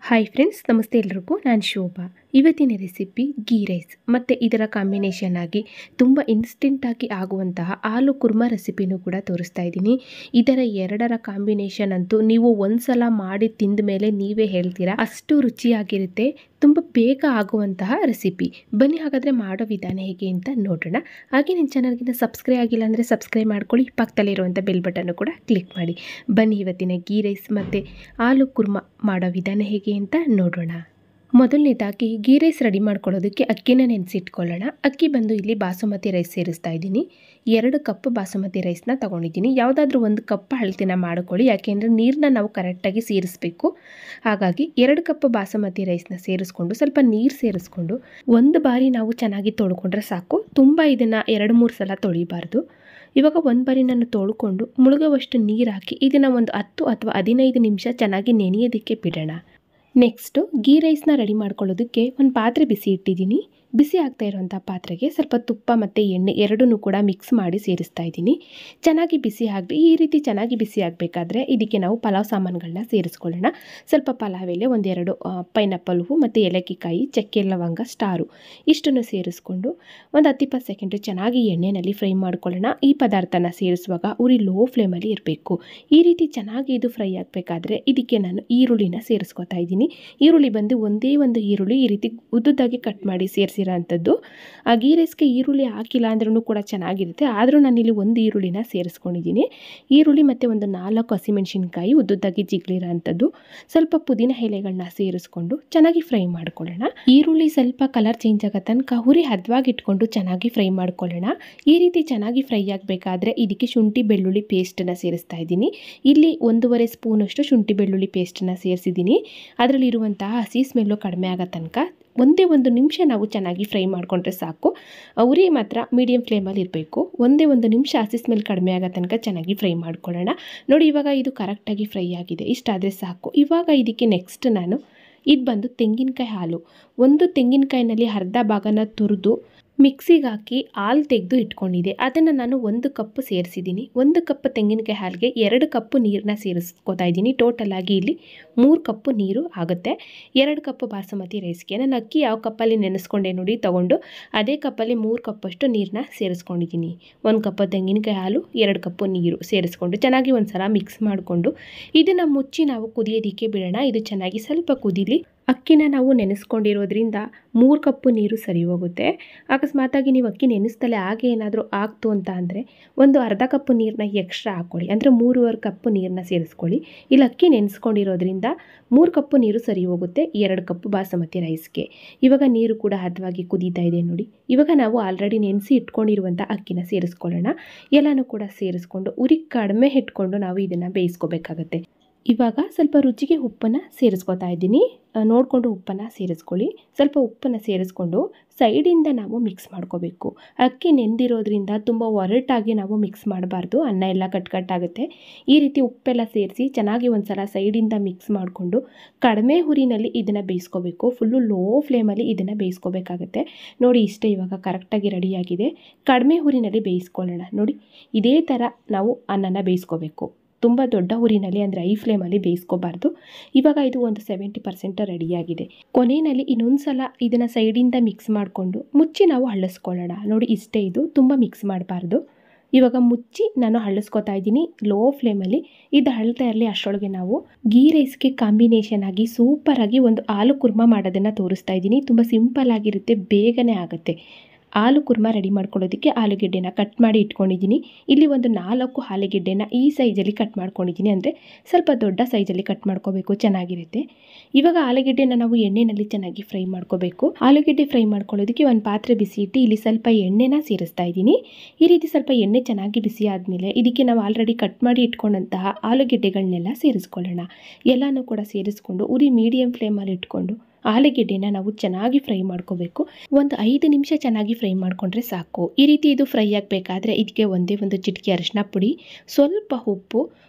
hi friends ನಮಸ್ತೆ ಎಲ್ರಿಗೂ ನಾನು ಶೋಭಾ ಇವತ್ತಿನ ರೆಸಿಪಿ ಗೀ ರೈಸ್ ಮತ್ತು ಇದರ ಕಾಂಬಿನೇಷನ್ ಆಗಿ ತುಂಬ ಇನ್ಸ್ಟೆಂಟಾಗಿ ಆಗುವಂತಹ ಆಲೂ ಕುರ್ಮಾ ರೆಸಿಪಿನೂ ಕೂಡ ತೋರಿಸ್ತಾ ಇದ್ದೀನಿ ಇದರ ಎರಡರ ಕಾಂಬಿನೇಷನ್ ಅಂತೂ ನೀವು ಒಂದ್ಸಲ ಮಾಡಿ ತಿಂದ ಮೇಲೆ ನೀವೇ ಹೇಳ್ತೀರಾ ಅಷ್ಟು ರುಚಿಯಾಗಿರುತ್ತೆ ತುಂಬ ಬೇಗ ಆಗುವಂತಹ ರೆಸಿಪಿ ಬನ್ನಿ ಹಾಗಾದರೆ ಮಾಡೋ ವಿಧಾನ ಹೇಗೆ ಅಂತ ನೋಡೋಣ ಹಾಗೆ ನನ್ನ ಚಾನಲ್ಗಿಂತ ಸಬ್ಸ್ಕ್ರೈಬ್ ಆಗಿಲ್ಲ ಅಂದರೆ ಸಬ್ಸ್ಕ್ರೈಬ್ ಮಾಡ್ಕೊಳ್ಳಿ ಪಕ್ಕದಲ್ಲಿರುವಂಥ ಬೆಲ್ ಬಟನ್ನು ಕೂಡ ಕ್ಲಿಕ್ ಮಾಡಿ ಬನ್ನಿ ಇವತ್ತಿನ ಗೀ ರೈಸ್ ಮತ್ತು ಆಲೂ ಕುರ್ಮಾ ಮಾಡೋ ವಿಧಾನ ಹೇಗೆ ಅಂತ ನೋಡೋಣ ಮೊದಲನೇದಾಗಿ ಗೀ ರೈಸ್ ರೆಡಿ ಮಾಡ್ಕೊಳ್ಳೋದಕ್ಕೆ ಅಕ್ಕಿನ ನೆನೆಸಿಟ್ಕೊಳ್ಳೋಣ ಅಕ್ಕಿ ಬಂದು ಇಲ್ಲಿ ಬಾಸುಮತಿ ರೈಸ್ ಸೇರಿಸ್ತಾ ಇದ್ದೀನಿ ಎರಡು ಕಪ್ ಬಾಸುಮತಿ ರೈಸ್ನ ತೊಗೊಂಡಿದ್ದೀನಿ ಯಾವುದಾದ್ರೂ ಒಂದು ಕಪ್ ಅಳತೆನ ಮಾಡ್ಕೊಳ್ಳಿ ಯಾಕೆಂದರೆ ನೀರನ್ನ ನಾವು ಕರೆಕ್ಟಾಗಿ ಸೇರಿಸ್ಬೇಕು ಹಾಗಾಗಿ ಎರಡು ಕಪ್ ಬಾಸುಮತಿ ರೈಸ್ನ ಸೇರಿಸ್ಕೊಂಡು ಸ್ವಲ್ಪ ನೀರು ಸೇರಿಸ್ಕೊಂಡು ಒಂದು ಬಾರಿ ನಾವು ಚೆನ್ನಾಗಿ ತೊಳ್ಕೊಂಡ್ರೆ ಸಾಕು ತುಂಬ ಇದನ್ನು ಎರಡು ಮೂರು ಸಲ ತೊಳಿಬಾರ್ದು ಇವಾಗ ಒಂದು ಬಾರಿ ನಾನು ತೊಳ್ಕೊಂಡು ಮುಳುಗುವಷ್ಟು ನೀರು ಹಾಕಿ ಇದನ್ನು ಒಂದು ಹತ್ತು ಅಥವಾ ಹದಿನೈದು ನಿಮಿಷ ಚೆನ್ನಾಗಿ ನೆನೆಯೋದಕ್ಕೆ ಬಿಡೋಣ ನೆಕ್ಸ್ಟು ಗೀ ರೈಸ್ನ ರೆಡಿ ಮಾಡ್ಕೊಳ್ಳೋದಕ್ಕೆ ಒಂದು ಪಾತ್ರೆ ಬಿಸಿ ಇಟ್ಟಿದ್ದೀನಿ ಬಿಸಿ ಆಗ್ತಾ ಇರುವಂಥ ಪಾತ್ರೆಗೆ ಸ್ವಲ್ಪ ತುಪ್ಪ ಮತ್ತು ಎಣ್ಣೆ ಎರಡನ್ನೂ ಕೂಡ ಮಿಕ್ಸ್ ಮಾಡಿ ಸೇರಿಸ್ತಾ ಇದ್ದೀನಿ ಚೆನ್ನಾಗಿ ಬಿಸಿ ಆಗಲಿ ಈ ರೀತಿ ಚೆನ್ನಾಗಿ ಬಿಸಿ ಆಗಬೇಕಾದ್ರೆ ಇದಕ್ಕೆ ನಾವು ಪಲಾವ್ ಸಾಮಾನುಗಳನ್ನ ಸೇರಿಸ್ಕೊಳ್ಳೋಣ ಸ್ವಲ್ಪ ಪಲಾವ್ ಎಲೆ ಒಂದೆರಡು ಪೈನಾಪಲ್ ಹೂವು ಮತ್ತು ಏಲಕ್ಕಿಕಾಯಿ ಚಕ್ಕೆ ಲವಂಗ ಸ್ಟಾರು ಇಷ್ಟನ್ನು ಸೇರಿಸ್ಕೊಂಡು ಒಂದು ಹತ್ತು ಇಪ್ಪತ್ತು ಸೆಕೆಂಡು ಚೆನ್ನಾಗಿ ಎಣ್ಣೆಯಲ್ಲಿ ಫ್ರೈ ಮಾಡ್ಕೊಳ್ಳೋಣ ಈ ಪದಾರ್ಥನ ಸೇರಿಸುವಾಗ ಉರಿ ಲೋ ಫ್ಲೇಮಲ್ಲಿ ಇರಬೇಕು ಈ ರೀತಿ ಚೆನ್ನಾಗಿ ಇದು ಫ್ರೈ ಆಗಬೇಕಾದ್ರೆ ಇದಕ್ಕೆ ನಾನು ಈರುಳ್ಳಿನ ಸೇರಿಸ್ಕೊತಾ ಇದ್ದೀನಿ ಈರುಳ್ಳಿ ಬಂದು ಒಂದೇ ಒಂದು ಈರುಳ್ಳಿ ಈ ರೀತಿ ಉದ್ದುದ್ದಾಗಿ ಕಟ್ ಮಾಡಿ ಸೇರಿಸಿರೋ ಅಂಥದ್ದು ಆ ಗೀ ರೈಸ್ಗೆ ಈರುಳ್ಳಿ ಹಾಕಿಲ್ಲ ಅಂದ್ರೂ ಕೂಡ ಚೆನ್ನಾಗಿರುತ್ತೆ ಆದರೂ ನಾನಿಲ್ಲಿ ಒಂದು ಈರುಳ್ಳಿನ ಸೇರಿಸ್ಕೊಂಡಿದ್ದೀನಿ ಈರುಳ್ಳಿ ಮತ್ತು ಒಂದು ನಾಲ್ಕು ಹಸಿಮೆಣಸಿನ್ಕಾಯಿ ಉದ್ದುದ್ದಾಗಿ ಜಿಗ್ಲಿರೋ ಅಂಥದ್ದು ಸ್ವಲ್ಪ ಪುದೀನ ಎಲೆಗಳನ್ನ ಸೇರಿಸ್ಕೊಂಡು ಚೆನ್ನಾಗಿ ಫ್ರೈ ಮಾಡ್ಕೊಳ್ಳೋಣ ಈರುಳ್ಳಿ ಸ್ವಲ್ಪ ಕಲರ್ ಚೇಂಜ್ ಆಗೋ ತನಕ ಹುರಿ ಹದವಾಗಿ ಇಟ್ಕೊಂಡು ಚೆನ್ನಾಗಿ ಫ್ರೈ ಮಾಡ್ಕೊಳ್ಳೋಣ ಈ ರೀತಿ ಚೆನ್ನಾಗಿ ಫ್ರೈ ಆಗಬೇಕಾದ್ರೆ ಇದಕ್ಕೆ ಶುಂಠಿ ಬೆಳ್ಳುಳ್ಳಿ ಪೇಸ್ಟನ್ನು ಸೇರಿಸ್ತಾ ಇದ್ದೀನಿ ಇಲ್ಲಿ ಒಂದೂವರೆ ಸ್ಪೂನಷ್ಟು ಶುಂಠಿ ಬೆಳ್ಳುಳ್ಳಿ ಪೇಸ್ಟನ್ನು ಸೇರಿಸಿದ್ದೀನಿ ಅದರಲ್ಲಿರುವಂತಹ ಹಸಿ ಸ್ಮೆಲ್ಲು ಕಡಿಮೆ ಆಗೋ ತನಕ ಒಂದೇ ಒಂದು ನಿಮಿಷ ನಾವು ಚೆನ್ನಾಗಿ ಫ್ರೈ ಮಾಡಿಕೊಂಡ್ರೆ ಸಾಕು ಉರಿ ಮಾತ್ರ ಮೀಡಿಯಮ್ ಫ್ಲೇಮಲ್ಲಿ ಇರಬೇಕು ಒಂದೇ ಒಂದು ನಿಮಿಷ ಹಸಿ ಸ್ಮೆಲ್ ಕಡಿಮೆ ಆಗೋ ತನಕ ಚೆನ್ನಾಗಿ ಫ್ರೈ ಮಾಡ್ಕೊಳ್ಳೋಣ ನೋಡಿ ಇವಾಗ ಇದು ಕರೆಕ್ಟಾಗಿ ಫ್ರೈ ಆಗಿದೆ ಇಷ್ಟಾದರೆ ಸಾಕು ಇವಾಗ ಇದಕ್ಕೆ ನೆಕ್ಸ್ಟ್ ನಾನು ಇದು ಬಂದು ತೆಂಗಿನಕಾಯಿ ಹಾಲು ಒಂದು ತೆಂಗಿನಕಾಯಿನಲ್ಲಿ ಅರ್ಧ ಭಾಗನ ತುರಿದು ಮಿಕ್ಸಿಗೆ ಹಾಕಿ ಹಾಲು ತೆಗೆದು ಇಟ್ಕೊಂಡಿದೆ ಅದನ್ನು ನಾನು ಒಂದು ಕಪ್ ಸೇರಿಸಿದ್ದೀನಿ ಒಂದು ಕಪ್ ತೆಂಗಿನಕಾಯಿ ಹಾಲಿಗೆ ಎರಡು ಕಪ್ಪು ನೀರನ್ನ ಸೇರಿಸ್ಕೋತಾ ಇದ್ದೀನಿ ಟೋಟಲ್ ಆಗಿ ಇಲ್ಲಿ ಮೂರು ಕಪ್ಪು ನೀರು ಆಗುತ್ತೆ ಎರಡು ಕಪ್ ಬಾಸುಮತಿ ರೈಸ್ಗೆ ನಾನು ಅಕ್ಕಿ ಯಾವ ಕಪ್ಪಲ್ಲಿ ನೆನೆಸ್ಕೊಂಡೆ ನೋಡಿ ತೊಗೊಂಡು ಅದೇ ಕಪ್ಪಲ್ಲಿ ಮೂರು ಕಪ್ಪಷ್ಟು ನೀರನ್ನ ಸೇರಿಸ್ಕೊಂಡಿದ್ದೀನಿ ಒಂದು ಕಪ್ ತೆಂಗಿನಕಾಯಿ ಹಾಲು ಎರಡು ಕಪ್ಪು ನೀರು ಸೇರಿಸ್ಕೊಂಡು ಚೆನ್ನಾಗಿ ಒಂದು ಸಲ ಮಿಕ್ಸ್ ಮಾಡಿಕೊಂಡು ಇದನ್ನು ಮುಚ್ಚಿ ನಾವು ಕುದಿಯೋದಕ್ಕೆ ಬಿಡೋಣ ಇದು ಚೆನ್ನಾಗಿ ಸ್ವಲ್ಪ ಕುದೀಲಿ ಅಕ್ಕಿನ ನಾವು ನೆನೆಸ್ಕೊಂಡಿರೋದ್ರಿಂದ ಮೂರು ಕಪ್ಪು ನೀರು ಸರಿ ಹೋಗುತ್ತೆ ಅಕಸ್ಮಾತಾಗಿ ನೀವು ಅಕ್ಕಿ ನೆನೆಸ್ತಲೇ ಹಾಗೆ ಏನಾದರೂ ಆಗ್ತು ಅಂತ ಅಂದರೆ ಒಂದು ಅರ್ಧ ಕಪ್ಪು ನೀರನ್ನ ಎಕ್ಸ್ಟ್ರಾ ಹಾಕ್ಕೊಳ್ಳಿ ಅಂದರೆ ಮೂರುವರೆ ಕಪ್ಪು ನೀರನ್ನ ಸೇರಿಸ್ಕೊಳ್ಳಿ ಇಲ್ಲಿ ಅಕ್ಕಿ ನೆನೆಸ್ಕೊಂಡಿರೋದ್ರಿಂದ ಮೂರು ಕಪ್ಪು ನೀರು ಸರಿ ಹೋಗುತ್ತೆ ಎರಡು ಕಪ್ಪು ಬಾಸುಮತಿ ರೈಸ್ಗೆ ಇವಾಗ ನೀರು ಕೂಡ ಹದವಾಗಿ ಕುದೀತಾ ಇದೆ ನೋಡಿ ಇವಾಗ ನಾವು ಆಲ್ರೆಡಿ ನೆನೆಸಿ ಇಟ್ಕೊಂಡಿರುವಂಥ ಅಕ್ಕಿನ ಸೇರಿಸ್ಕೊಳ್ಳೋಣ ಎಲ್ಲನೂ ಕೂಡ ಸೇರಿಸ್ಕೊಂಡು ಉರಿ ಕಡಿಮೆ ಇಟ್ಕೊಂಡು ನಾವು ಇದನ್ನು ಬೇಯಿಸ್ಕೋಬೇಕಾಗತ್ತೆ ಇವಾಗ ಸ್ವಲ್ಪ ರುಚಿಗೆ ಉಪ್ಪನ್ನು ಸೇರಿಸ್ಕೊತಾ ಇದ್ದೀನಿ ನೋಡಿಕೊಂಡು ಉಪ್ಪನ್ನು ಸೇರಿಸ್ಕೊಳ್ಳಿ ಸ್ವಲ್ಪ ಉಪ್ಪನ್ನು ಸೇರಿಸ್ಕೊಂಡು ಸೈಡಿಂದ ನಾವು ಮಿಕ್ಸ್ ಮಾಡ್ಕೋಬೇಕು ಅಕ್ಕಿ ನೆಂದಿರೋದ್ರಿಂದ ತುಂಬ ಒರಟಾಗಿ ನಾವು ಮಿಕ್ಸ್ ಮಾಡಬಾರ್ದು ಅನ್ನ ಎಲ್ಲ ಕಟ್ಕಟ್ಟಾಗುತ್ತೆ ಈ ರೀತಿ ಉಪ್ಪೆಲ್ಲ ಸೇರಿಸಿ ಚೆನ್ನಾಗಿ ಒಂದು ಸಲ ಸೈಡಿಂದ ಮಿಕ್ಸ್ ಮಾಡಿಕೊಂಡು ಕಡಿಮೆ ಹುರಿನಲ್ಲಿ ಇದನ್ನು ಬೇಯಿಸ್ಕೋಬೇಕು ಫುಲ್ಲು ಲೋ ಫ್ಲೇಮಲ್ಲಿ ಇದನ್ನು ಬೇಯಿಸ್ಕೋಬೇಕಾಗತ್ತೆ ನೋಡಿ ಇಷ್ಟೇ ಇವಾಗ ಕರೆಕ್ಟಾಗಿ ರೆಡಿಯಾಗಿದೆ ಕಡಿಮೆ ಹುರಿನಲ್ಲಿ ಬೇಯಿಸ್ಕೊಳ್ಳೋಣ ನೋಡಿ ಇದೇ ಥರ ನಾವು ಅನ್ನನ ಬೇಯಿಸ್ಕೋಬೇಕು ತುಂಬ ದೊಡ್ಡ ಊರಿನಲ್ಲಿ ಅಂದರೆ ಐ ಫ್ಲೇಮಲ್ಲಿ ಬೇಯಿಸ್ಕೋಬಾರ್ದು ಇವಾಗ ಇದು ಒಂದು ಸೆವೆಂಟಿ ಪರ್ಸೆಂಟ್ ರೆಡಿಯಾಗಿದೆ ಕೊನೆಯಲ್ಲಿ ಇನ್ನೊಂದು ಸಲ ಇದನ್ನು ಸೈಡಿಂದ ಮಿಕ್ಸ್ ಮಾಡಿಕೊಂಡು ಮುಚ್ಚಿ ನಾವು ಹಳ್ಳಿಸ್ಕೊಳ್ಳೋಣ ನೋಡಿ ಇಷ್ಟೇ ಇದು ತುಂಬ ಮಿಕ್ಸ್ ಮಾಡಬಾರ್ದು ಇವಾಗ ಮುಚ್ಚಿ ನಾನು ಹಳ್ಳಿಸ್ಕೊತಾ ಇದ್ದೀನಿ ಲೋ ಫ್ಲೇಮಲ್ಲಿ ಇದು ಹಳ್ತಾ ಇರಲಿ ಅಷ್ಟರೊಳಗೆ ನಾವು ಗೀ ರೈಸ್ಗೆ ಕಾಂಬಿನೇಷನ್ ಆಗಿ ಸೂಪರಾಗಿ ಒಂದು ಆಲೂ ಕುರ್ಮಾ ಮಾಡೋದನ್ನು ತೋರಿಸ್ತಾ ಇದ್ದೀನಿ ತುಂಬ ಸಿಂಪಲ್ ಆಗಿರುತ್ತೆ ಬೇಗನೆ ಆಗುತ್ತೆ ಆಲೂ ಕುರ್ಮಾ ರೆಡಿ ಮಾಡ್ಕೊಳ್ಳೋದಕ್ಕೆ ಆಲೂಗೆಡ್ಡೆನ ಕಟ್ ಮಾಡಿ ಇಟ್ಕೊಂಡಿದ್ದೀನಿ ಇಲ್ಲಿ ಒಂದು ನಾಲ್ಕು ಆಲೂಗೆಡ್ಡೆನ ಈ ಸೈಜಲ್ಲಿ ಕಟ್ ಮಾಡ್ಕೊಂಡಿದ್ದೀನಿ ಅಂದರೆ ಸ್ವಲ್ಪ ದೊಡ್ಡ ಸೈಜಲ್ಲಿ ಕಟ್ ಮಾಡ್ಕೋಬೇಕು ಚೆನ್ನಾಗಿರುತ್ತೆ ಇವಾಗ ಆಲೂಗೆಡ್ಡೆನ ನಾವು ಎಣ್ಣೆಯಲ್ಲಿ ಚೆನ್ನಾಗಿ ಫ್ರೈ ಮಾಡ್ಕೋಬೇಕು ಆಲೂಗೆಡ್ಡೆ ಫ್ರೈ ಮಾಡ್ಕೊಳ್ಳೋದಕ್ಕೆ ಒಂದು ಪಾತ್ರೆ ಬಿಸಿ ಇಟ್ಟು ಇಲ್ಲಿ ಸ್ವಲ್ಪ ಎಣ್ಣೆನ ಸೇರಿಸ್ತಾ ಇದ್ದೀನಿ ಈ ರೀತಿ ಸ್ವಲ್ಪ ಎಣ್ಣೆ ಚೆನ್ನಾಗಿ ಬಿಸಿ ಆದಮೇಲೆ ಇದಕ್ಕೆ ನಾವು ಆಲ್ರೆಡಿ ಕಟ್ ಮಾಡಿ ಇಟ್ಕೊಂಡಂತಹ ಆಲೂಗೆಡ್ಡೆಗಳನ್ನೆಲ್ಲ ಸೇರಿಸ್ಕೊಳ್ಳೋಣ ಎಲ್ಲನೂ ಕೂಡ ಸೇರಿಸ್ಕೊಂಡು ಉರಿ ಮೀಡಿಯಮ್ ಫ್ಲೇಮಲ್ಲಿ ಇಟ್ಕೊಂಡು ಆಲೂಗೆಡ್ಡೆನ ನಾವು ಚೆನ್ನಾಗಿ ಫ್ರೈ ಮಾಡ್ಕೋಬೇಕು ಒಂದು ಐದು ನಿಮಿಷ ಚೆನ್ನಾಗಿ ಫ್ರೈ ಮಾಡಿಕೊಂಡ್ರೆ ಸಾಕು ಈ ರೀತಿ ಇದು ಫ್ರೈ ಆಗಬೇಕಾದ್ರೆ ಇದಕ್ಕೆ ಒಂದೇ ಒಂದು ಚಿಟಿಕೆ ಅರಿಶಿನ ಪುಡಿ ಸ್ವಲ್ಪ ಉಪ್ಪು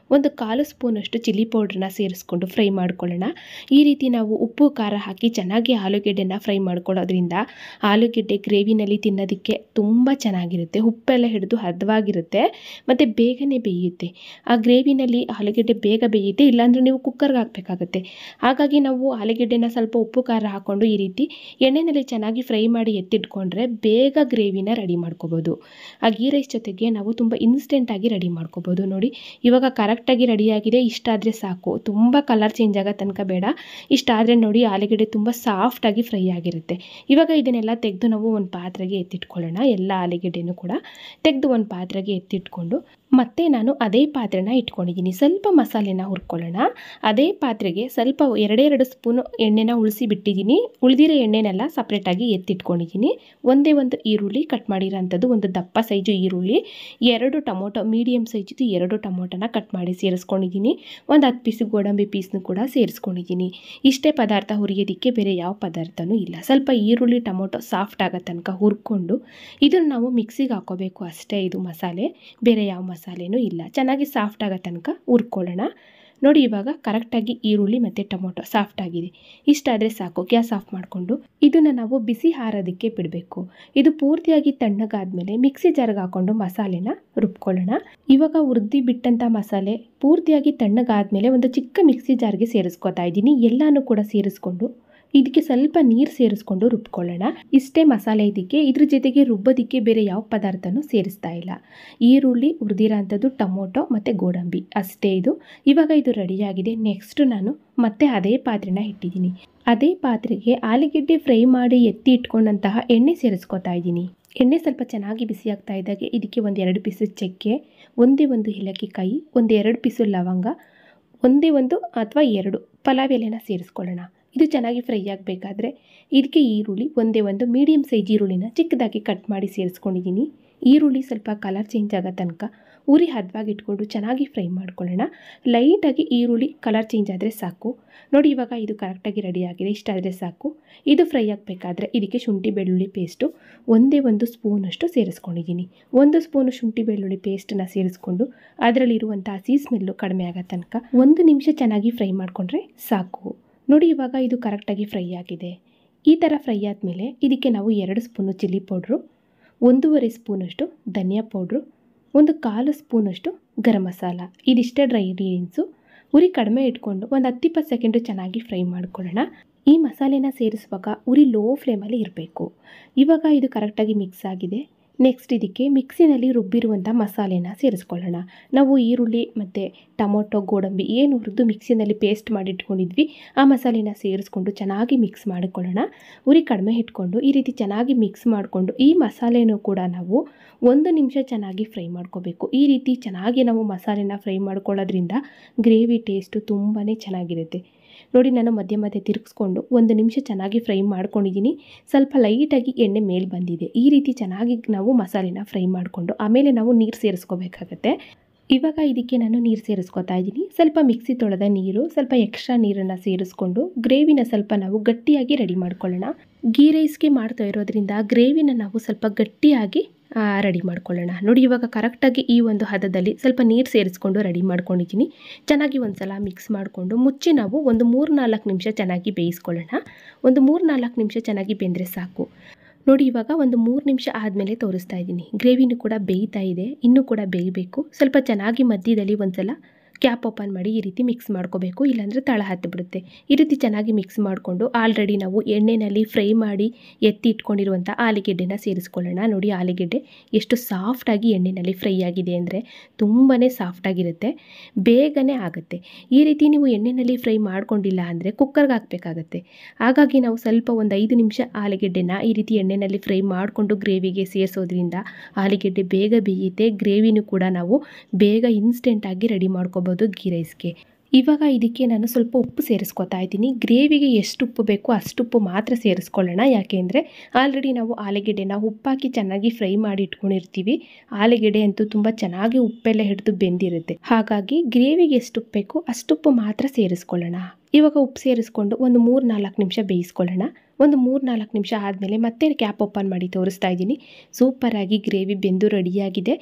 ಒಂದು ಕಾಲು ಸ್ಪೂನಷ್ಟು ಚಿಲ್ಲಿ ಪೌಡ್ರನ್ನ ಸೇರಿಸ್ಕೊಂಡು ಫ್ರೈ ಮಾಡ್ಕೊಳ್ಳೋಣ ಈ ರೀತಿ ನಾವು ಉಪ್ಪು ಖಾರ ಹಾಕಿ ಚೆನ್ನಾಗಿ ಆಲೂಗೆಡ್ಡೆನ ಫ್ರೈ ಮಾಡ್ಕೊಳ್ಳೋದ್ರಿಂದ ಆಲೂಗೆಡ್ಡೆ ಗ್ರೇವಿನಲ್ಲಿ ತಿನ್ನೋದಕ್ಕೆ ತುಂಬ ಚೆನ್ನಾಗಿರುತ್ತೆ ಉಪ್ಪೆಲ್ಲ ಹಿಡಿದು ಹದವಾಗಿರುತ್ತೆ ಮತ್ತು ಬೇಗನೆ ಬೇಯುತ್ತೆ ಆ ಗ್ರೇವಿನಲ್ಲಿ ಆಲೂಗೆಡ್ಡೆ ಬೇಗ ಬೇಯುತ್ತೆ ಇಲ್ಲಾಂದರೆ ನೀವು ಕುಕ್ಕರ್ಗೆ ಹಾಕಬೇಕಾಗತ್ತೆ ಹಾಗಾಗಿ ನಾವು ಆಲೂಗೆಡ್ಡೆನ ಸ್ವಲ್ಪ ಉಪ್ಪು ಖಾರ ಹಾಕ್ಕೊಂಡು ಈ ರೀತಿ ಎಣ್ಣೆಯಲ್ಲಿ ಚೆನ್ನಾಗಿ ಫ್ರೈ ಮಾಡಿ ಎತ್ತಿಟ್ಕೊಂಡ್ರೆ ಬೇಗ ಗ್ರೇವಿನ ರೆಡಿ ಮಾಡ್ಕೋಬೋದು ಆ ಗೀ ರೈಸ್ ಜೊತೆಗೆ ನಾವು ತುಂಬ ಇನ್ಸ್ಟೆಂಟಾಗಿ ರೆಡಿ ಮಾಡ್ಕೋಬೋದು ನೋಡಿ ಇವಾಗ ಕರೆಕ್ಟಾಗಿ ರೆಡಿಯಾಗಿದೆ ಇಷ್ಟಾದರೆ ಸಾಕು ತುಂಬ ಕಲರ್ ಚೇಂಜ್ ಆಗೋ ತನಕ ಬೇಡ ಇಷ್ಟಾದರೆ ನೋಡಿ ಆಲೂಗೆಡ್ಡೆ ತುಂಬ ಸಾಫ್ಟಾಗಿ ಫ್ರೈ ಆಗಿರುತ್ತೆ ಇವಾಗ ಇದನ್ನೆಲ್ಲ ತೆಗೆದು ನಾವು ಒಂದು ಪಾತ್ರೆಗೆ ಎತ್ತಿಟ್ಕೊಳ್ಳೋಣ ಎಲ್ಲ ಆಲೂಗೆಡ್ಡೆನೂ ಕೂಡ ತೆಗೆದು ಒಂದು ಪಾತ್ರೆಗೆ ಎತ್ತಿಟ್ಕೊಂಡು ಮತ್ತೆ ನಾನು ಅದೇ ಪಾತ್ರೆನ ಇಟ್ಕೊಂಡಿದ್ದೀನಿ ಸ್ವಲ್ಪ ಮಸಾಲೆನ ಹುರ್ಕೊಳ್ಳೋಣ ಅದೇ ಪಾತ್ರೆಗೆ ಸ್ವಲ್ಪ ಎರಡೆರಡು ಸ್ಪೂನು ಎಣ್ಣೆನ ಉಳಿಸಿ ಬಿಟ್ಟಿದ್ದೀನಿ ಉಳಿದಿರೋ ಎಣ್ಣೆನೆಲ್ಲ ಸಪ್ರೇಟಾಗಿ ಎತ್ತಿಟ್ಕೊಂಡಿದ್ದೀನಿ ಒಂದೇ ಒಂದು ಈರುಳ್ಳಿ ಕಟ್ ಮಾಡಿರೋಂಥದ್ದು ಒಂದು ದಪ್ಪ ಸೈಜು ಈರುಳ್ಳಿ ಎರಡು ಟೊಮೊಟೊ ಮೀಡಿಯಮ್ ಸೈಜಿದು ಎರಡು ಟೊಮೊಟೊನ ಕಟ್ ಮಾಡಿ ಸೇರಿಸ್ಕೊಂಡಿದ್ದೀನಿ ಒಂದು ಹತ್ತು ಪೀಸು ಗೋಡಂಬಿ ಪೀಸ್ನು ಕೂಡ ಸೇರಿಸ್ಕೊಂಡಿದ್ದೀನಿ ಇಷ್ಟೇ ಪದಾರ್ಥ ಹುರಿಯೋದಕ್ಕೆ ಬೇರೆ ಯಾವ ಪದಾರ್ಥನೂ ಇಲ್ಲ ಸ್ವಲ್ಪ ಈರುಳ್ಳಿ ಟೊಮೊಟೊ ಸಾಫ್ಟ್ ಆಗೋ ತನಕ ಹುರ್ಕೊಂಡು ಇದನ್ನು ನಾವು ಮಿಕ್ಸಿಗೆ ಹಾಕೋಬೇಕು ಅಷ್ಟೇ ಇದು ಮಸಾಲೆ ಬೇರೆ ಯಾವ ಮಸಾಲೆನೂ ಇಲ್ಲ ಚೆನ್ನಾಗಿ ಸಾಫ್ಟ್ ಆಗೋ ತನಕ ಹುರ್ಕೊಳ್ಳೋಣ ನೋಡಿ ಇವಾಗ ಕರೆಕ್ಟಾಗಿ ಈರುಳ್ಳಿ ಮತ್ತು ಟೊಮೊಟೊ ಸಾಫ್ಟ್ ಆಗಿದೆ ಇಷ್ಟಾದರೆ ಸಾಕು ಗ್ಯಾಸ್ ಆಫ್ ಮಾಡಿಕೊಂಡು ಇದನ್ನು ನಾವು ಬಿಸಿ ಹಾರೋದಕ್ಕೆ ಬಿಡಬೇಕು ಇದು ಪೂರ್ತಿಯಾಗಿ ತಣ್ಣಗಾದ್ಮೇಲೆ ಮಿಕ್ಸಿ ಜಾರ್ಗೆ ಹಾಕ್ಕೊಂಡು ಮಸಾಲೆನ ರುಬ್ಕೊಳ್ಳೋಣ ಇವಾಗ ಹುರಿದು ಬಿಟ್ಟಂಥ ಮಸಾಲೆ ಪೂರ್ತಿಯಾಗಿ ತಣ್ಣಗಾದ್ಮೇಲೆ ಒಂದು ಚಿಕ್ಕ ಮಿಕ್ಸಿ ಜಾರ್ಗೆ ಸೇರಿಸ್ಕೊತಾ ಇದ್ದೀನಿ ಎಲ್ಲನೂ ಕೂಡ ಸೇರಿಸ್ಕೊಂಡು ಇದಕ್ಕೆ ಸ್ವಲ್ಪ ನೀರು ಸೇರಿಸ್ಕೊಂಡು ರುಬ್ಕೊಳ್ಳೋಣ ಇಷ್ಟೇ ಮಸಾಲೆ ಇದಕ್ಕೆ ಇದ್ರ ಜೊತೆಗೆ ರುಬ್ಬೋದಕ್ಕೆ ಬೇರೆ ಯಾವ ಪದಾರ್ಥನೂ ಸೇರಿಸ್ತಾ ಇಲ್ಲ ಈರುಳ್ಳಿ ಹುರಿದಿರೋ ಅಂಥದ್ದು ಟೊಮೊಟೊ ಮತ್ತು ಗೋಡಂಬಿ ಅಷ್ಟೇ ಇದು ಇವಾಗ ಇದು ರೆಡಿಯಾಗಿದೆ ನೆಕ್ಸ್ಟ್ ನಾನು ಮತ್ತೆ ಅದೇ ಪಾತ್ರೆನ ಇಟ್ಟಿದ್ದೀನಿ ಅದೇ ಪಾತ್ರೆಗೆ ಆಲೂಗೆಡ್ಡೆ ಫ್ರೈ ಮಾಡಿ ಎತ್ತಿ ಇಟ್ಕೊಂಡಂತಹ ಎಣ್ಣೆ ಸೇರಿಸ್ಕೊತಾ ಇದ್ದೀನಿ ಎಣ್ಣೆ ಸ್ವಲ್ಪ ಚೆನ್ನಾಗಿ ಬಿಸಿ ಆಗ್ತಾ ಇದ್ದಾಗೆ ಇದಕ್ಕೆ ಒಂದು ಎರಡು ಪೀಸು ಚಕ್ಕೆ ಒಂದೇ ಒಂದು ಏಲಕ್ಕಿಕಾಯಿ ಒಂದು ಎರಡು ಪೀಸು ಲವಂಗ ಒಂದೇ ಒಂದು ಅಥವಾ ಎರಡು ಪಲಾವ್ ಎಲೆನ ಸೇರಿಸ್ಕೊಳ್ಳೋಣ ಇದು ಚೆನ್ನಾಗಿ ಫ್ರೈ ಆಗಬೇಕಾದ್ರೆ ಇದಕ್ಕೆ ಈರುಳ್ಳಿ ಒಂದೇ ಒಂದು ಮೀಡಿಯಮ್ ಸೈಜ್ ಈರುಳ್ಳಿನ ಚಿಕ್ಕದಾಗಿ ಕಟ್ ಮಾಡಿ ಸೇರಿಸ್ಕೊಂಡಿದ್ದೀನಿ ಈರುಳ್ಳಿ ಸ್ವಲ್ಪ ಕಲರ್ ಚೇಂಜ್ ಆಗೋ ತನಕ ಉರಿ ಹದವಾಗಿ ಇಟ್ಕೊಂಡು ಚೆನ್ನಾಗಿ ಫ್ರೈ ಮಾಡ್ಕೊಳ್ಳೋಣ ಲೈಟಾಗಿ ಈರುಳ್ಳಿ ಕಲರ್ ಚೇಂಜ್ ಆದರೆ ಸಾಕು ನೋಡಿ ಇವಾಗ ಇದು ಕರೆಕ್ಟಾಗಿ ರೆಡಿ ಆಗಿದೆ ಇಷ್ಟಾದರೆ ಸಾಕು ಇದು ಫ್ರೈ ಆಗಬೇಕಾದ್ರೆ ಇದಕ್ಕೆ ಶುಂಠಿ ಬೆಳ್ಳುಳ್ಳಿ ಪೇಸ್ಟು ಒಂದೇ ಒಂದು ಸ್ಪೂನಷ್ಟು ಸೇರಿಸ್ಕೊಂಡಿದ್ದೀನಿ ಒಂದು ಸ್ಪೂನು ಶುಂಠಿ ಬೆಳ್ಳುಳ್ಳಿ ಪೇಸ್ಟನ್ನ ಸೇರಿಸ್ಕೊಂಡು ಅದರಲ್ಲಿರುವಂಥ ಹಸಿ ಸ್ಮೆಲ್ಲು ಕಡಿಮೆ ಆಗೋ ತನಕ ಒಂದು ನಿಮಿಷ ಚೆನ್ನಾಗಿ ಫ್ರೈ ಮಾಡಿಕೊಂಡ್ರೆ ಸಾಕು ನೋಡಿ ಇವಾಗ ಇದು ಕರೆಕ್ಟಾಗಿ ಫ್ರೈ ಆಗಿದೆ ಈ ಥರ ಫ್ರೈ ಆದಮೇಲೆ ಇದಕ್ಕೆ ನಾವು ಎರಡು ಸ್ಪೂನು ಚಿಲ್ಲಿ ಪೌಡ್ರು ಒಂದೂವರೆ ಸ್ಪೂನಷ್ಟು ಧನಿಯಾ ಪೌಡ್ರು ಒಂದು ಕಾಲು ಸ್ಪೂನಷ್ಟು ಗರಂ ಮಸಾಲ ಇದಿಷ್ಟೇ ಡ್ರೈ ಇಂಗ್ರೀಡಿಯೆಂಟ್ಸು ಉರಿ ಕಡಿಮೆ ಇಟ್ಕೊಂಡು ಒಂದು ಹತ್ತಿಪ್ಪತ್ತು ಸೆಕೆಂಡು ಚೆನ್ನಾಗಿ ಫ್ರೈ ಮಾಡ್ಕೊಳ್ಳೋಣ ಈ ಮಸಾಲೆನ ಸೇರಿಸುವಾಗ ಉರಿ ಲೋ ಫ್ಲೇಮಲ್ಲಿ ಇರಬೇಕು ಇವಾಗ ಇದು ಕರೆಕ್ಟಾಗಿ ಮಿಕ್ಸ್ ಆಗಿದೆ ನೆಕ್ಸ್ಟ್ ಇದಕ್ಕೆ ಮಿಕ್ಸಿನಲ್ಲಿ ರುಬ್ಬಿರುವಂಥ ಮಸಾಲೆನ ಸೇರಿಸ್ಕೊಳ್ಳೋಣ ನಾವು ಈರುಳ್ಳಿ ಮತ್ತು ಟೊಮೊಟೊ ಗೋಡಂಬಿ ಏನು ಹುರಿದು ಮಿಕ್ಸಿನಲ್ಲಿ ಪೇಸ್ಟ್ ಮಾಡಿಟ್ಕೊಂಡಿದ್ವಿ ಆ ಮಸಾಲೆನ ಸೇರಿಸ್ಕೊಂಡು ಚೆನ್ನಾಗಿ ಮಿಕ್ಸ್ ಮಾಡಿಕೊಳ್ಳೋಣ ಉರಿ ಕಡಿಮೆ ಇಟ್ಕೊಂಡು ಈ ರೀತಿ ಚೆನ್ನಾಗಿ ಮಿಕ್ಸ್ ಮಾಡಿಕೊಂಡು ಈ ಮಸಾಲೆನೂ ಕೂಡ ನಾವು ಒಂದು ನಿಮಿಷ ಚೆನ್ನಾಗಿ ಫ್ರೈ ಮಾಡ್ಕೋಬೇಕು ಈ ರೀತಿ ಚೆನ್ನಾಗಿ ನಾವು ಮಸಾಲೆನ ಫ್ರೈ ಮಾಡ್ಕೊಳ್ಳೋದ್ರಿಂದ ಗ್ರೇವಿ ಟೇಸ್ಟು ತುಂಬಾ ಚೆನ್ನಾಗಿರುತ್ತೆ ನೋಡಿ ನಾನು ಮಧ್ಯ ಮಧ್ಯೆ ತಿರುಗಿಸ್ಕೊಂಡು ಒಂದು ನಿಮಿಷ ಚೆನ್ನಾಗಿ ಫ್ರೈ ಮಾಡ್ಕೊಂಡಿದ್ದೀನಿ ಸ್ವಲ್ಪ ಲೈಟಾಗಿ ಎಣ್ಣೆ ಮೇಲೆ ಬಂದಿದೆ ಈ ರೀತಿ ಚೆನ್ನಾಗಿ ನಾವು ಮಸಾಲೆನ ಫ್ರೈ ಮಾಡಿಕೊಂಡು ಆಮೇಲೆ ನಾವು ನೀರು ಸೇರಿಸ್ಕೋಬೇಕಾಗತ್ತೆ ಇವಾಗ ಇದಕ್ಕೆ ನಾನು ನೀರು ಸೇರಿಸ್ಕೊತಾ ಇದ್ದೀನಿ ಸ್ವಲ್ಪ ಮಿಕ್ಸಿ ತೊಳೆದ ನೀರು ಸ್ವಲ್ಪ ಎಕ್ಸ್ಟ್ರಾ ನೀರನ್ನು ಸೇರಿಸ್ಕೊಂಡು ಗ್ರೇವಿನ ಸ್ವಲ್ಪ ನಾವು ಗಟ್ಟಿಯಾಗಿ ರೆಡಿ ಮಾಡ್ಕೊಳ್ಳೋಣ ಗೀ ರೈಸ್ಗೆ ಮಾಡ್ತಾ ಇರೋದ್ರಿಂದ ಗ್ರೇವಿನ ನಾವು ಸ್ವಲ್ಪ ಗಟ್ಟಿಯಾಗಿ ರೆಡಿ ಮಾಡ್ಕೊಳ್ಳೋಣ ನೋಡಿ ಇವಾಗ ಕರೆಕ್ಟಾಗಿ ಈ ಒಂದು ಹದದಲ್ಲಿ ಸ್ವಲ್ಪ ನೀರು ಸೇರಿಸ್ಕೊಂಡು ರೆಡಿ ಮಾಡ್ಕೊಂಡಿದ್ದೀನಿ ಚೆನ್ನಾಗಿ ಒಂದು ಸಲ ಮಿಕ್ಸ್ ಮಾಡಿಕೊಂಡು ಮುಚ್ಚಿ ನಾವು ಒಂದು ಮೂರು ನಾಲ್ಕು ನಿಮಿಷ ಚೆನ್ನಾಗಿ ಬೇಯಿಸ್ಕೊಳ್ಳೋಣ ಒಂದು ಮೂರು ನಾಲ್ಕು ನಿಮಿಷ ಚೆನ್ನಾಗಿ ಬೆಂದರೆ ಸಾಕು ನೋಡಿ ಇವಾಗ ಒಂದು ಮೂರು ನಿಮಿಷ ಆದಮೇಲೆ ತೋರಿಸ್ತಾ ಇದ್ದೀನಿ ಗ್ರೇವಿನೂ ಕೂಡ ಬೇಯ್ತಾ ಇದೆ ಇನ್ನೂ ಕೂಡ ಬೇಯಬೇಕು ಸ್ವಲ್ಪ ಚೆನ್ನಾಗಿ ಮಧ್ಯದಲ್ಲಿ ಒಂದು ಸಲ ಕ್ಯಾಪ್ ಓಪನ್ ಮಾಡಿ ಈ ರೀತಿ ಮಿಕ್ಸ್ ಮಾಡ್ಕೋಬೇಕು ಇಲ್ಲಾಂದರೆ ತಳ ಹತ್ತಿ ಬಿಡುತ್ತೆ ಈ ರೀತಿ ಚೆನ್ನಾಗಿ ಮಿಕ್ಸ್ ಮಾಡಿಕೊಂಡು ಆಲ್ರೆಡಿ ನಾವು ಎಣ್ಣೆಯಲ್ಲಿ ಫ್ರೈ ಮಾಡಿ ಎತ್ತಿ ಇಟ್ಕೊಂಡಿರುವಂಥ ಆಲೂಗೆಡ್ಡೆನ ಸೇರಿಸ್ಕೊಳ್ಳೋಣ ನೋಡಿ ಆಲೂಗೆಡ್ಡೆ ಎಷ್ಟು ಸಾಫ್ಟಾಗಿ ಎಣ್ಣೆಯಲ್ಲಿ ಫ್ರೈ ಆಗಿದೆ ಅಂದರೆ ತುಂಬಾ ಸಾಫ್ಟಾಗಿರುತ್ತೆ ಬೇಗನೆ ಆಗುತ್ತೆ ಈ ರೀತಿ ನೀವು ಎಣ್ಣೆಯಲ್ಲಿ ಫ್ರೈ ಮಾಡ್ಕೊಂಡಿಲ್ಲ ಅಂದರೆ ಕುಕ್ಕರ್ಗೆ ಹಾಕಬೇಕಾಗತ್ತೆ ಹಾಗಾಗಿ ನಾವು ಸ್ವಲ್ಪ ಒಂದು ಐದು ನಿಮಿಷ ಆಲೂಗೆಡ್ಡೆನ ಈ ರೀತಿ ಎಣ್ಣೆಯಲ್ಲಿ ಫ್ರೈ ಮಾಡಿಕೊಂಡು ಗ್ರೇವಿಗೆ ಸೇರಿಸೋದ್ರಿಂದ ಆಲೂಗೆಡ್ಡೆ ಬೇಗ ಬೇಯುತ್ತೆ ಗ್ರೇವಿನೂ ಕೂಡ ನಾವು ಬೇಗ ಇನ್ಸ್ಟೆಂಟಾಗಿ ರೆಡಿ ಮಾಡ್ಕೋಬೋದು ಗೀ ರೈಸ್ಗೆ ಇವಾಗ ಇದಕ್ಕೆ ನಾನು ಸ್ವಲ್ಪ ಉಪ್ಪು ಸೇರಿಸ್ಕೊತಾ ಇದ್ದೀನಿ ಗ್ರೇವಿಗೆ ಎಷ್ಟು ಉಪ್ಪು ಬೇಕೋ ಅಷ್ಟು ಉಪ್ಪು ಮಾತ್ರ ಸೇರಿಸ್ಕೊಳ್ಳೋಣ ಯಾಕೆಂದರೆ ಆಲ್ರೆಡಿ ನಾವು ಆಲೂಗೆಡ್ಡೆನ ಉಪ್ಪಾಕಿ ಚೆನ್ನಾಗಿ ಫ್ರೈ ಮಾಡಿ ಇಟ್ಕೊಂಡಿರ್ತೀವಿ ಆಲೂಗೆಡ್ಡೆ ಅಂತೂ ತುಂಬ ಚೆನ್ನಾಗಿ ಉಪ್ಪೆಲ್ಲ ಹಿಡಿದು ಬೆಂದಿರುತ್ತೆ ಹಾಗಾಗಿ ಗ್ರೇವಿಗೆ ಎಷ್ಟು ಉಪ್ಪು ಬೇಕೋ ಅಷ್ಟು ಉಪ್ಪು ಮಾತ್ರ ಸೇರಿಸ್ಕೊಳ್ಳೋಣ ಇವಾಗ ಉಪ್ಪು ಸೇರಿಸ್ಕೊಂಡು ಒಂದು ಮೂರು ನಾಲ್ಕು ನಿಮಿಷ ಬೇಯಿಸ್ಕೊಳ್ಳೋಣ ಒಂದು ಮೂರು ನಾಲ್ಕು ನಿಮಿಷ ಆದಮೇಲೆ ಮತ್ತೆ ಕ್ಯಾಪ್ ಓಪನ್ ಮಾಡಿ ತೋರಿಸ್ತಾ ಇದ್ದೀನಿ ಸೂಪರಾಗಿ ಗ್ರೇವಿ ಬೆಂದು ರೆಡಿಯಾಗಿದೆ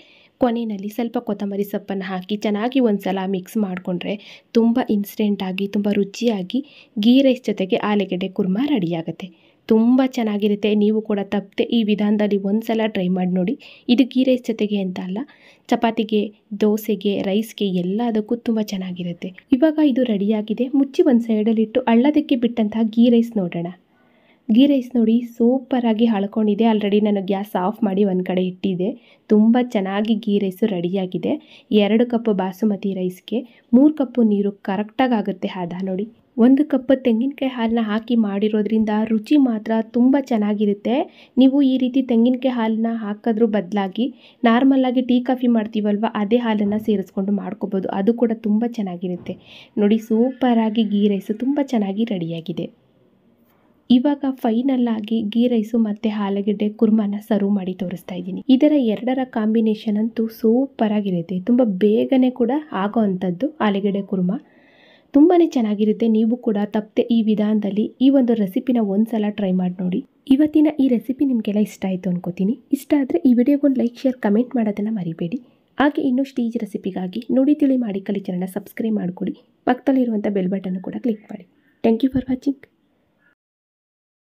ಕೊನೆಯಲ್ಲಿ ಸ್ವಲ್ಪ ಕೊತ್ತಂಬರಿ ಸೊಪ್ಪನ್ನು ಹಾಕಿ ಚೆನ್ನಾಗಿ ಒಂದು ಸಲ ಮಿಕ್ಸ್ ಮಾಡಿಕೊಂಡ್ರೆ ತುಂಬ ಇನ್ಸ್ಟೆಂಟಾಗಿ ತುಂಬ ರುಚಿಯಾಗಿ ಗೀ ರೈಸ್ ಜೊತೆಗೆ ಆಲೂಗೆಡ್ಡೆ ಕುರ್ಮಾ ರೆಡಿಯಾಗುತ್ತೆ ತುಂಬ ಚೆನ್ನಾಗಿರುತ್ತೆ ನೀವು ಕೂಡ ತಪ್ಪದೆ ಈ ವಿಧಾನದಲ್ಲಿ ಒಂದು ಸಲ ಟ್ರೈ ಮಾಡಿ ನೋಡಿ ಇದು ಗೀ ರೈಸ್ ಜೊತೆಗೆ ಅಂತ ಅಲ್ಲ ಚಪಾತಿಗೆ ದೋಸೆಗೆ ರೈಸ್ಗೆ ಎಲ್ಲದಕ್ಕೂ ತುಂಬ ಚೆನ್ನಾಗಿರುತ್ತೆ ಇವಾಗ ಇದು ರೆಡಿಯಾಗಿದೆ ಮುಚ್ಚಿ ಒಂದು ಸೈಡಲ್ಲಿಟ್ಟು ಅಳ್ಳದಕ್ಕೆ ಬಿಟ್ಟಂತಹ ಗೀ ರೈಸ್ ನೋಡೋಣ ಗೀ ರೈಸ್ ನೋಡಿ ಸೂಪರಾಗಿ ಹಳ್ಕೊಂಡಿದೆ ಆಲ್ರೆಡಿ ನಾನು ಗ್ಯಾಸ್ ಆಫ್ ಮಾಡಿ ಒಂದು ಕಡೆ ಇಟ್ಟಿದ್ದೆ ತುಂಬ ಚೆನ್ನಾಗಿ ಗೀ ರೈಸು ರೆಡಿಯಾಗಿದೆ ಎರಡು ಕಪ್ ಬಾಸುಮತಿ ರೈಸ್ಗೆ ಮೂರು ಕಪ್ಪು ನೀರು ಕರೆಕ್ಟಾಗಿ ಆಗುತ್ತೆ ಹದ ನೋಡಿ ಒಂದು ಕಪ್ ತೆಂಗಿನಕಾಯಿ ಹಾಲನ್ನ ಹಾಕಿ ಮಾಡಿರೋದ್ರಿಂದ ರುಚಿ ಮಾತ್ರ ತುಂಬ ಚೆನ್ನಾಗಿರುತ್ತೆ ನೀವು ಈ ರೀತಿ ತೆಂಗಿನಕಾಯಿ ಹಾಲನ್ನ ಹಾಕೋದ್ರ ಬದಲಾಗಿ ನಾರ್ಮಲಾಗಿ ಟೀ ಕಾಫಿ ಮಾಡ್ತೀವಲ್ವ ಅದೇ ಹಾಲನ್ನು ಸೇರಿಸ್ಕೊಂಡು ಮಾಡ್ಕೋಬೋದು ಅದು ಕೂಡ ತುಂಬ ಚೆನ್ನಾಗಿರುತ್ತೆ ನೋಡಿ ಸೂಪರಾಗಿ ಗೀ ರೈಸು ತುಂಬ ಚೆನ್ನಾಗಿ ರೆಡಿಯಾಗಿದೆ ಇವಾಗ ಫೈನಲ್ ಆಗಿ ಗೀ ರೈಸು ಮತ್ತು ಆಲೂಗೆಡ್ಡೆ ಕುರ್ಮಾನ ಸರ್ವ್ ಮಾಡಿ ತೋರಿಸ್ತಾ ಇದ್ದೀನಿ ಇದರ ಎರಡರ ಕಾಂಬಿನೇಷನ್ ಅಂತೂ ಸೂಪರ್ ಆಗಿರುತ್ತೆ ತುಂಬ ಬೇಗನೆ ಕೂಡ ಆಗೋ ಅಂಥದ್ದು ಆಲೂಗೆಡ್ಡೆ ಕುರ್ಮಾ ತುಂಬಾ ಚೆನ್ನಾಗಿರುತ್ತೆ ನೀವು ಕೂಡ ತಪ್ಪದೆ ಈ ವಿಧಾನದಲ್ಲಿ ಈ ಒಂದು ರೆಸಿಪಿನ ಒಂದ್ಸಲ ಟ್ರೈ ಮಾಡಿ ನೋಡಿ ಇವತ್ತಿನ ಈ ರೆಸಿಪಿ ನಿಮಗೆಲ್ಲ ಇಷ್ಟ ಆಯಿತು ಅನ್ಕೋತೀನಿ ಇಷ್ಟ ಆದರೆ ಈ ವಿಡಿಯೋಗೊಂದು ಲೈಕ್ ಶೇರ್ ಕಮೆಂಟ್ ಮಾಡೋದನ್ನು ಮರಿಬೇಡಿ ಹಾಗೆ ಇನ್ನಷ್ಟು ಈಜ್ ರೆಸಿಪಿಗಾಗಿ ನೋಡಿ ತಿಳಿ ಮಾಡಿ ಕಲಿ ಚಾನಲ್ನ ಸಬ್ಸ್ಕ್ರೈಬ್ ಮಾಡಿಕೊಡಿ ಪಕ್ಕದಲ್ಲಿರುವಂಥ ಬೆಲ್ ಬಟನ್ ಕೂಡ ಕ್ಲಿಕ್ ಮಾಡಿ ಥ್ಯಾಂಕ್ ಯು ಫಾರ್ ವಾಚಿಂಗ್